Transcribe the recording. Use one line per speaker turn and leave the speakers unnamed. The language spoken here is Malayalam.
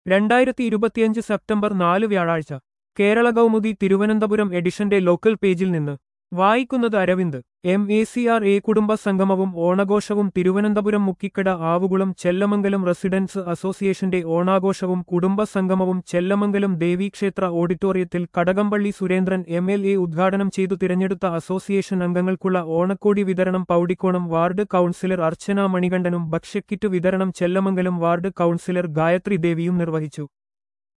രണ്ടായിരത്തി ഇരുപത്തിയഞ്ച് സെപ്റ്റംബർ നാല് വ്യാഴാഴ്ച കേരള കൗമുദി തിരുവനന്തപുരം എഡിഷന്റെ ലോക്കൽ പേജിൽ നിന്ന് വായിക്കുന്നത് Aravind M A C R A കുടുംബ സംഗമവും ഓണാഘോഷവും തിരുവനന്തപുരം മുക്കിക്കട ആവുകുളം ചെല്ലമംഗലം റെസിഡൻസ് അസോസിയേഷന്റെ ഓണാഘോഷവും കുടുംബ സംഗമവും ചെല്ലമംഗലം ദേവീക്ഷേത്ര ഓഡിറ്റോറിയത്തിൽ Kadakampally Surendran M L A ഉദ്ഘാടനം ചെയ്തു തിരഞ്ഞെടുത്ത അസോസിയേഷൻ അംഗങ്ങൾക്കുള്ള ഓണക്കോടി വിതരണം പൗടിക്കോണം വാർഡ് കൗൺസിലർ അർച്ചന മണികണ്ഠനും ഭക്ഷ്യക്കിറ്റ് വിതരണം ചെല്ലമംഗലം വാർഡ് കൗൺസിലർ ഗായത്രി ദേവിയും നിർവഹിച്ചു